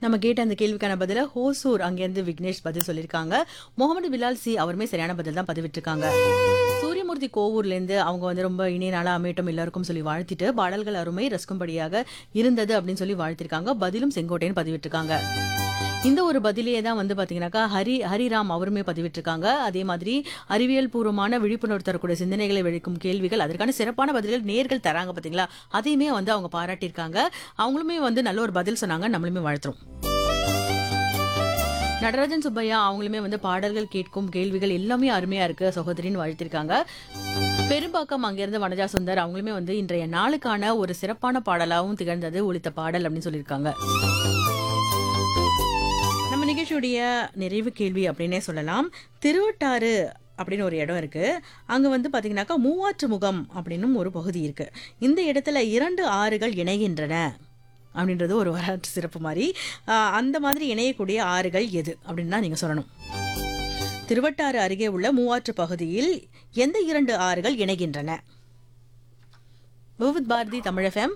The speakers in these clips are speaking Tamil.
நம்ம கேட்ட அந்த கேள்விக்கான பதில ஹோசூர் அங்கேருந்து விக்னேஷ் பதில் சொல்லியிருக்காங்க முகமது பிலால் சி அவருமே சரியான பதில் தான் பதிவிட்டிருக்காங்க சூரியமூர்த்தி கோவூர்லேருந்து அவங்க வந்து ரொம்ப இனிய நாளா அமையட்டும் எல்லாருக்கும் சொல்லி வாழ்த்திட்டு பாடல்கள் அருமை ரசிக்கும்படியாக இருந்தது அப்படின்னு சொல்லி வாழ்த்திருக்காங்க பதிலும் செங்கோட்டையன் பதிவிட்டிருக்காங்க இந்த ஒரு பதிலே தான் வந்து பாத்தீங்கன்னாக்கா ஹரி ஹரிராம் அவருமே பதிவிட்டிருக்காங்க அதே மாதிரி அறிவியல் பூர்வமான விழிப்புணர்வு தரக்கூடிய சிந்தனைகளை வெளிக்கும் கேள்விகள் அதற்கான சிறப்பான பதில்கள் நேர்கள் தராங்க பாத்தீங்களா அதையுமே வந்து அவங்க பாராட்டியிருக்காங்க அவங்களுமே வந்து நல்ல ஒரு பதில் சொன்னாங்க நம்மளுமே வாழ்த்துறோம் நடராஜன் சுப்பையா அவங்களுமே வந்து பாடல்கள் கேட்கும் கேள்விகள் எல்லாமே அருமையா இருக்கு சகோதரின்னு வாழ்த்திருக்காங்க பெரும்பாக்கம் அங்கிருந்து வனஜா சுந்தர் அவங்களுமே வந்து இன்றைய நாளுக்கான ஒரு சிறப்பான பாடலாகவும் திகழ்ந்தது ஒலித்த பாடல் அப்படின்னு சொல்லியிருக்காங்க நம்ம நிகழ்ச்சியுடைய நிறைவு கேள்வி அப்படின்னே சொல்லலாம் திருவட்டாறு அப்படின்னு ஒரு இடம் இருக்கு அங்க வந்து பாத்தீங்கன்னாக்கா மூவாற்று முகம் அப்படின்னும் ஒரு பகுதி இருக்கு இந்த இடத்துல இரண்டு ஆறுகள் இணைகின்றன அப்படின்றது ஒரு வரலாற்று சிறப்பு மாதிரி ஆஹ் அந்த மாதிரி இணையக்கூடிய ஆறுகள் எது அப்படின்னு தான் நீங்க சொல்லணும் திருவட்டாறு அருகே உள்ள மூவாற்று பகுதியில் எந்த இரண்டு ஆறுகள் இணைகின்றன விவித் பாரதி தமிழஃபம்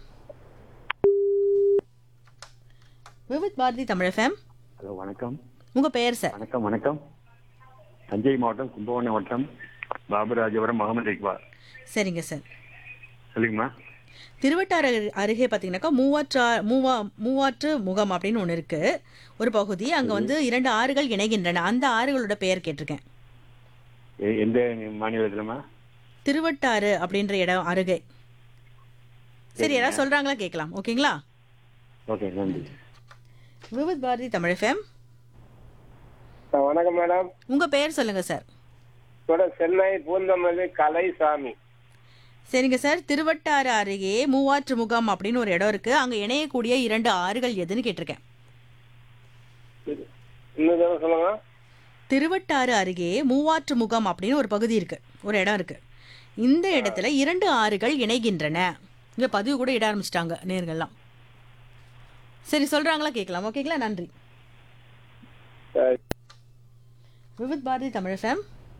விவித் பாரதி தமிழஃபம் ஹலோ வணக்கம் உங்க பெயர் சார் வணக்கம் வணக்கம் தஞ்சை மாவட்டம் கும்பகோணம் வட்டம் பாபுராஜபுரம் முகமது இக்பால் சரிங்க சார் சொல்லுங்கம்மா திருவட்டாறு அரு- அருகே பார்த்தீங்கன்னாக்கா மூவாற்றா மூவா மூவாற்று முகம் அப்படின்னு ஒன்று இருக்கு ஒரு பகுதி அங்க வந்து இரண்டு ஆறுகள் இணைகின்றன அந்த ஆறுகளோட பெயர் கேட்டிருக்கேன் எ- எந்த மாநிலத்திலம்மா திருவட்டாறு அப்படின்ற இடம் அருகே சரி யாராவது சொல்றாங்களா கேட்கலாம் ஓகேங்களா ஓகே நன்றி விவித் பாரதி தமிழ் ஃபேம் ஆ, வணக்கம் மேடம் உங்க பெயர் சொல்லுங்க சார் மேடம் சென்னை பூந்தமல்லி கலைசாமி சரிங்க சார் திருவட்டாறு அருகே மூவாற்று முகம் அப்படின்னு ஒரு இடம் இருக்கு அங்க இணையக்கூடிய இரண்டு ஆறுகள் எதுன்னு கேட்டிருக்கேன் இன்னும் தடவை சொல்லுங்க திருவட்டாறு அருகே மூவாற்று முகம் அப்படின்னு ஒரு பகுதி இருக்கு ஒரு இடம் இருக்கு இந்த இடத்துல இரண்டு ஆறுகள் இணைகின்றன இங்க பதிவு கூட இட ஆரம்பிச்சிட்டாங்க நேர்கள்லாம் சரி சொல்றாங்களா கேட்கலாம் ஓகேங்களா நன்றி சரி. விவித் பாரதி தமிழ் ஃபேம்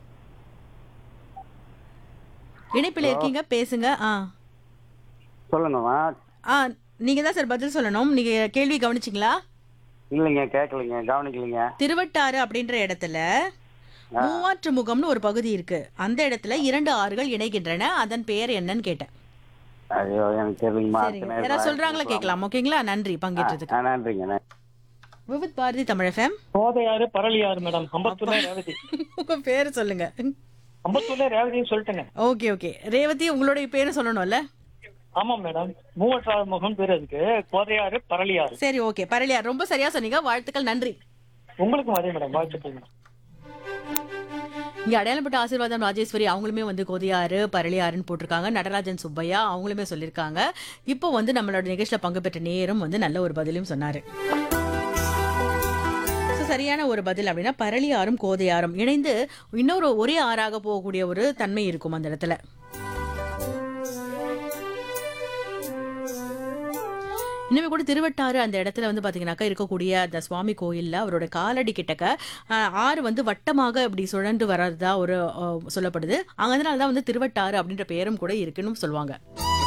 இணைப்பில் இருக்கீங்க பேசுங்க ஆ சொல்லுங்கம்மா ஆ நீங்க தான் சார் பதில் சொல்லணும் நீங்க கேள்வி கவனிச்சிங்களா இல்லைங்க கேட்கலைங்க கவனிக்கலைங்க திருவட்டாறு அப்படின்ற இடத்துல மூவாற்று முகம்னு ஒரு பகுதி இருக்கு அந்த இடத்துல இரண்டு ஆறுகள் இணைகின்றன அதன் பெயர் என்னன்னு கேட்டேன் ஐயோ எனக்கு தெரியலைங்கம்மா சரிங்க யாராவது சொல்றாங்களா கேட்கலாம் ஓகேங்களா நன்றி பங்கேற்றதுக்கு ஆ, நன்றிங்க நன்றி விவித் பாரதி தமிழ் எஃப்எம் கோதையாறு பரளியாறு மேடம் அம்பத்தூர்ல ரேவதி உங்க பேர் சொல்லுங்க அம்பத்தூர்ல ரேவதின்னு சொல்லிட்டேங்க ஓகே ஓகே ரேவதி உங்களுடைய பேரு சொல்லணும்ல ஆமா மேடம் மூவற்றாறு முகம் பேர் அதுக்கு கோதையாறு பரளியாறு சரி ஓகே பரலியார் ரொம்ப சரியா சொன்னீங்க வாழ்த்துக்கள் நன்றி உங்களுக்கும் அதே மேடம் வாழ்த்துக்கள் மேடம் இங்க அடையாளப்பட்ட ஆசீர்வாதம் ராஜேஸ்வரி அவங்களுமே வந்து கோதியாறு பரளியாறுன்னு போட்டிருக்காங்க நடராஜன் சுப்பையா அவங்களுமே சொல்லியிருக்காங்க இப்போ வந்து நம்மளோட நிகழ்ச்சியில பங்கு பெற்ற நேரம் வந்து நல்ல ஒரு பதிலும் சொன்னாரு So, சரியான ஒரு பதில் அப்படின்னா பரளியாறும் கோதையாறும் இணைந்து இன்னொரு ஒரே ஆறாக போகக்கூடிய ஒரு தன்மை இருக்கும் அந்த இடத்துல இன்னுமே கூட திருவட்டாறு அந்த இடத்துல வந்து பாத்தீங்கன்னாக்கா இருக்கக்கூடிய அந்த சுவாமி கோயில்ல அவரோட காலடி கிட்டக்க ஆஹ், ஆறு வந்து வட்டமாக இப்படி சுழன்று வர்றதா ஒரு ஆஹ், சொல்லப்படுது அங்க அதனால தான் வந்து திருவட்டாறு அப்படின்ற பெயரும் கூட இருக்குன்னு சொல்லுவாங்க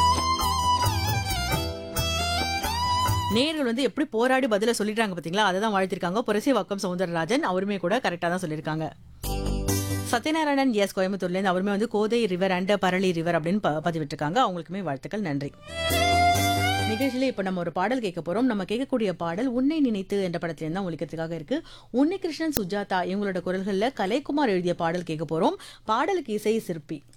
நேர்கள் வந்து எப்படி போராடி பதில சொல்லிட்டாங்க பாத்தீங்களா அதை தான் வாழ்த்திருக்காங்க புரசி வக்கம் சவுந்தரராஜன் அவருமே கூட கரெக்டா தான் சொல்லியிருக்காங்க சத்யநாராயணன் எஸ் கோயம்புத்தூர்லேருந்து அவருமே வந்து Kothai river and Parali river அப்படின்னு ப- பதிவிட்டிருக்காங்க அவங்களுக்குமே வாழ்த்துக்கள் நன்றி நிகழ்ச்சியில இப்ப நம்ம ஒரு பாடல் கேட்க போறோம் நம்ம கேட்கக்கூடிய பாடல் உன்னை நினைத்து என்ற படத்துல தான் ஒழிக்கிறதுக்காக இருக்கு உன்னிகிருஷ்ணன் சுஜாதா இவங்களோட குரல்கள்ல கலைக்குமார் எழுதிய பாடல் கேட்க போறோம் பாடலுக்கு இசை சிற்பி